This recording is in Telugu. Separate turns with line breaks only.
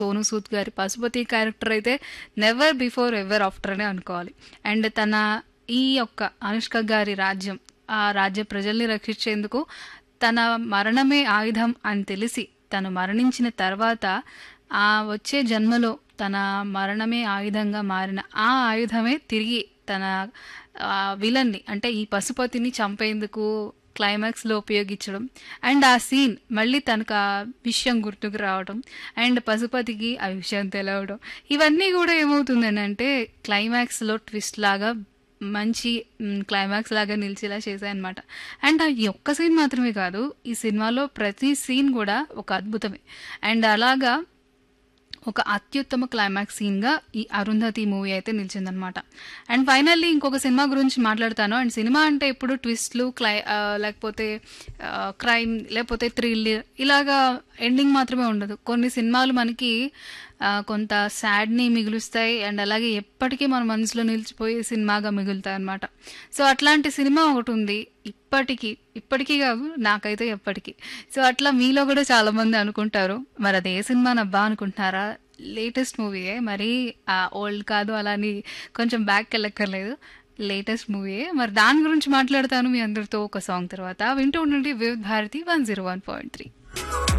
సోను సూద్ గారి పశుపతి క్యారెక్టర్ అయితే నెవర్ బిఫోర్ ఎవర్ ఆఫ్టర్ అనే అనుకోవాలి అండ్ తన ఈ యొక్క అనుష్క గారి రాజ్యం ఆ రాజ్య ప్రజల్ని రక్షించేందుకు తన మరణమే ఆయుధం అని తెలిసి తను మరణించిన తర్వాత ఆ వచ్చే జన్మలో తన మరణమే ఆయుధంగా మారిన ఆ ఆయుధమే తిరిగి తన ఆ, విలన్ని అంటే ఈ పశుపతిని చంపేందుకు క్లైమాక్స్లో ఉపయోగించడం అండ్ ఆ సీన్ మళ్ళీ తనకు ఆ విషయం గుర్తుకు రావడం అండ్ పశుపతికి ఆ విషయం తెలవడం ఇవన్నీ కూడా ఏమవుతుందని అంటే క్లైమాక్స్లో ట్విస్ట్ లాగా మంచి మ్, క్లైమాక్స్ లాగా నిలిచేలా చేశాయన్నమాట అండ్ ఈ ఒక్క సీన్ మాత్రమే కాదు ఈ సినిమాలో ప్రతి సీన్ కూడా ఒక అద్భుతమే అండ్ అలాగా ఒక అత్యుత్తమ క్లైమాక్స్ సీన్గా ఈ అరుంధతి మూవీ అయితే నిలిచిందనమాట అండ్ ఫైనల్లీ ఇంకొక సినిమా గురించి మాట్లాడతాను అండ్ సినిమా అంటే ఇప్పుడు ట్విస్ట్లు క్లై ఆ, లేకపోతే క్రైమ్ లేకపోతే థ్రిల్ ఇలాగా ఎండింగ్ మాత్రమే ఉండదు కొన్ని సినిమాలు మనకి ఆ, కొంత సాడ్ని మిగులుస్తాయి అండ్ అలాగే ఎప్పటికీ మన మనసులో నిలిచిపోయే సినిమాగా మిగులుతాయి అనమాట సో అట్లాంటి సినిమా ఒకటి ఉంది ఇప్పటికీ ఇప్పటికీ కాదు నాకైతే ఎప్పటికీ సో అట్లా మీలో కూడా చాలా మంది అనుకుంటారు మరి అది ఏ సినిమా నబ్బా అనుకుంటున్నారా లేటెస్ట్ మూవీయే మరి ఓల్డ్ కాదు అలా అని కొంచెం బ్యాక్ వెళ్ళక్కర్లేదు లేటెస్ట్ మూవీయే మరి దాని గురించి మాట్లాడతాను మీ అందరితో ఒక సాంగ్ తర్వాత వింటూ ఉండండి Vividh Bharati one zero one point three